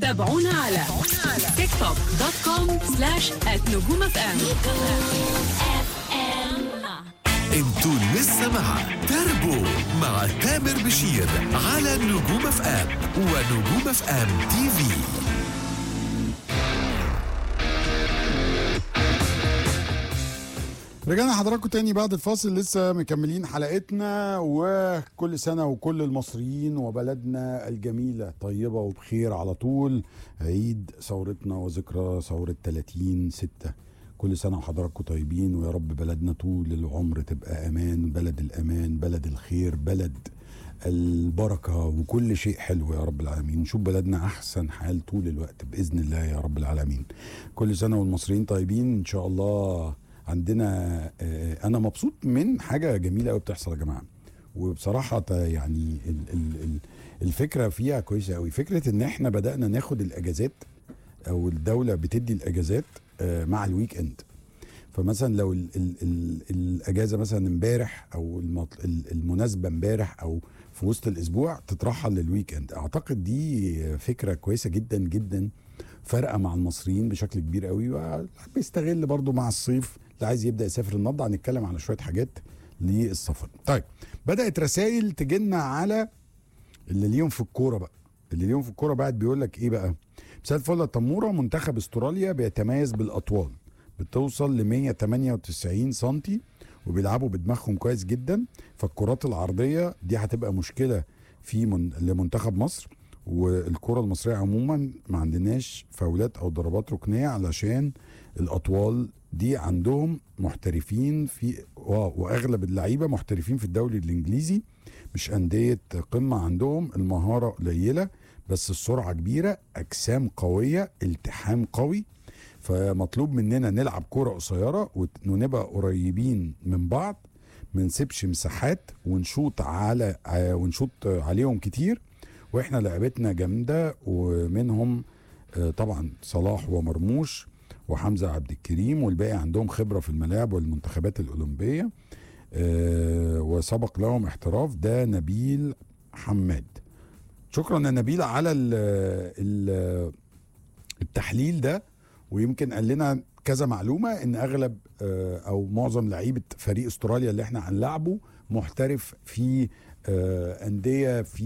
تابعونا على تيك توك دوت كوم سلاش نجوم اف ام انتوا لسه مع تربو مع تامر بشير على نجوم اف ام ونجوم اف ام تي في رجعنا حضراتكم تاني بعد الفاصل لسه مكملين حلقتنا وكل سنة وكل المصريين وبلدنا الجميلة طيبة وبخير على طول عيد ثورتنا وذكرى ثورة 30 ستة كل سنة وحضراتكم طيبين ويا رب بلدنا طول العمر تبقى أمان بلد الأمان بلد الخير بلد البركة وكل شيء حلو يا رب العالمين نشوف بلدنا أحسن حال طول الوقت بإذن الله يا رب العالمين كل سنة والمصريين طيبين إن شاء الله عندنا آه، أنا مبسوط من حاجة جميلة قوي بتحصل يا جماعة وبصراحة ت- يعني ال- ال- ال- الفكرة فيها كويسة قوي فكرة إن إحنا بدأنا ناخد الأجازات أو الدولة بتدي الأجازات آه، مع الويك إند فمثلا لو ال ال ال الاجازه مثلا امبارح او المط- ال- المناسبه امبارح او في وسط الاسبوع تترحل للويك اند اعتقد دي فكره كويسه جدا جدا فارقه مع المصريين بشكل كبير قوي بيستغل برضو مع الصيف اللي عايز يبدا يسافر النهارده هنتكلم على شويه حاجات للسفر طيب بدات رسائل تجينا على اللي ليهم في الكوره بقى اللي ليهم في الكوره بعد بيقول لك ايه بقى مساء الفل يا تموره منتخب استراليا بيتميز بالاطوال بتوصل ل 198 سنتي وبيلعبوا بدماغهم كويس جدا فالكرات العرضيه دي هتبقى مشكله في من لمنتخب مصر والكره المصريه عموما ما عندناش فاولات او ضربات ركنيه علشان الاطوال دي عندهم محترفين في واو واغلب اللعيبه محترفين في الدوري الانجليزي مش انديه قمه عندهم المهاره قليله بس السرعه كبيره اجسام قويه التحام قوي فمطلوب مننا نلعب كرة قصيرة وت- ونبقى قريبين من بعض ما نسيبش مساحات ونشوط على ع- ونشوط عليهم كتير واحنا لعبتنا جامدة ومنهم آه، طبعا صلاح ومرموش وحمزة عبد الكريم والباقي عندهم خبرة في الملاعب والمنتخبات الأولمبية آه، وسبق لهم احتراف ده نبيل حماد شكرا يا نبيل على ال ال التحليل ده ويمكن قال لنا كذا معلومه ان اغلب آه، او معظم لعيبه فريق استراليا اللي احنا هنلعبه محترف في آه، انديه في